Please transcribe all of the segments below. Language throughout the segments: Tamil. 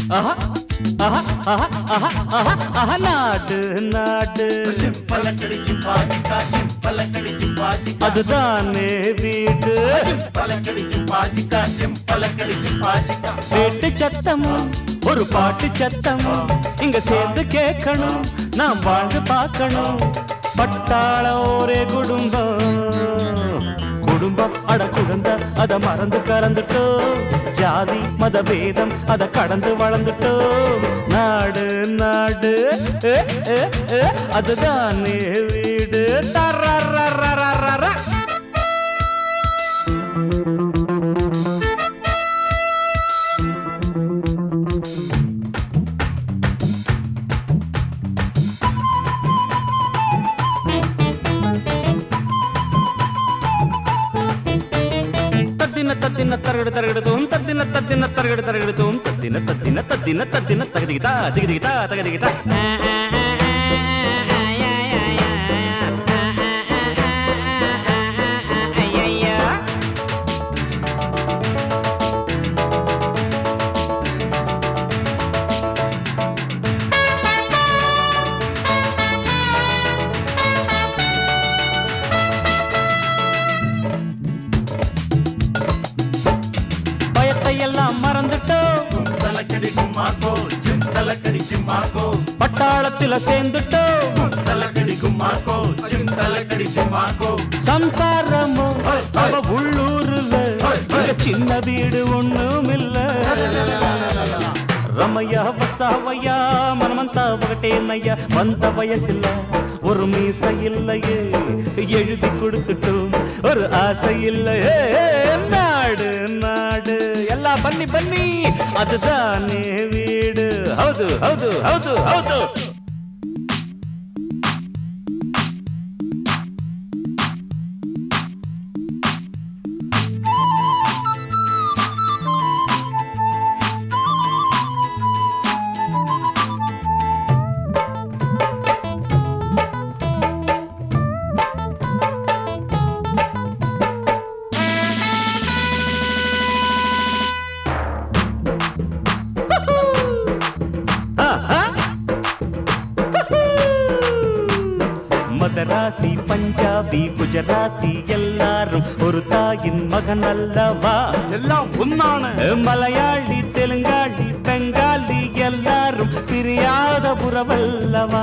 ஆஹா ஆஹா ஆஹா ஆஹா ஆஹா ஆஹா நாடு நாடு பலக்கடிச்சு பாஜிக்கா பலக்கடிச்சு பாஜிக்கா அதுதானே வீடு பலக்கடிச்சு பாஜிக்கா பலக்கடிச்சு பாஜிக்கா வீட்டு சத்தம் ஒரு பாட்டு சத்தம் இங்க சேர்ந்து கேட்கணும் நாம் வாழ்ந்து பார்க்கணும் பட்டாள ஒரே குடும்பம் குடும்பம் அட குழந்த அத மறந்து கறந்துட்டோம் ஜாதி மத பேதம் அத கடந்து வளர்ந்துட்டோம் நாடு நாடு ஏ, ஏ, ஏ, அதுதானே வீடு தரரரரரர. ತದ್ದಿನ ತದ್ದಿನ ತರಗಡ ತರಗಡತೋಂ ತದ್ದಿನ ತದ್ದಿನ ತರಗಡ ತರಗಡತೋಂ ತದ್ದಿನ ತದ್ದಿನ ತದ್ದಿನ ತದ್ದಿನ ತಗದಿಗಿತಾ ದಿಗದಿಗಿತಾ ತಗದಿಗಿತಾ பயத்தை எல்லாம் மறந்துட்டோம் தலக்கடிச்சு மாக்கோ ஜிம் தலக்கடிச்சு மாக்கோ பட்டாளத்தில சேர்ந்துட்டோம் தலக்கடிக்கு மாக்கோ ஜிம் தலக்கடிச்சு மாக்கோ சம்சாரமோ அவ உள்ளூர்ல இங்க சின்ன வீடு ஒண்ணும் இல்ல రమయ్య వస్తావయ్యా మనమంతా ఒకటేనయ్యా వంద వయసిల్ల ஒரு மீச இல்லையே எழுதி கொடுத்துட்டோம் ஒரு ஆசை இல்லையே நாடு நாடு எல்லாம் பண்ணி பண்ணி அதுதானே வீடு ಹೌದು ಹೌದು ಹೌದು ಹೌದು ஆஹா. மதராசி பஞ்சாபி குஜராத்தி எல்லாரும் ஒரு தாயின் மகன் அல்லவா எல்லாம் ஒன்னான மலையாளி தெலுங்காளி பெங்காலி எல்லாரும் பிரியாத புறவல்லவா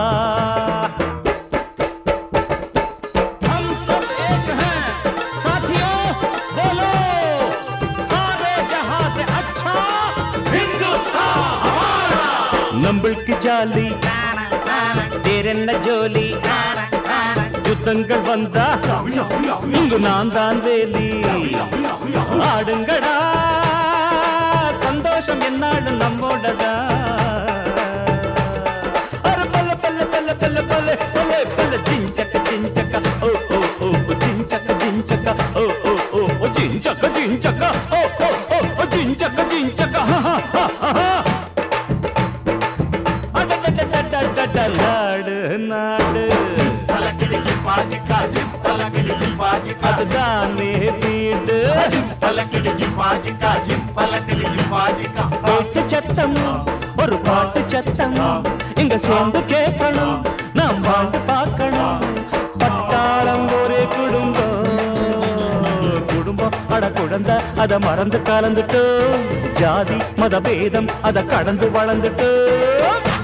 हम सब एक हैं साथियों बोलो सारे जहां से अच्छा हिंदुस्तान हमारा நம்மளுக்கு ஜாலி வேறென்ன ஜோலி யுத்தங்கள் வந்தா இங்கு நான் தான் வேலி ஆடுங்கடா சந்தோஷம் என்னாலும் நம்மோடதா அரு பல்ல பல்ல பல்ல பல்ல பல்ல பல்ல பல்ல ஜிஞ்சக்க ஜிஞ்சக்க ஓ ஓ ஓ ஓ, ஜிஞ்சக்க ஜிஞ்சக்க ஓ ஓ ஓ ஓ ஜிஞ்சக்க ஜிஞ்சக்க ஓ ஓ ஓ ஓ ஜிஞ்சக்க ஜிஞ்சக்க ஹா ஹா ஹா ஹா ஹா அடடடடடடட, நாடு நாடு தலக்கடிச்சு பாஜிக்கா ஜிம் தலக்கடிச்சு பாஜிக்கா அதுதானே வீடு பலக்கடிச்சு பாஜிக்கா ஜிம் பலக்கடிச்சு பாஜிக்கா பாட்டு சத்தம் ஒரு பாட்டு சத்தம் இங்க சேர்ந்து கேட்கணும் நாம் வாழ்ந்து பார்க்கணும் பட்டாளம் ஒரே குடும்பம் குடும்பம் அட குழந்த அத மறந்து கலந்துட்டோம் ஜாதி மத பேதம் அத கடந்து வளர்ந்துட்டோம்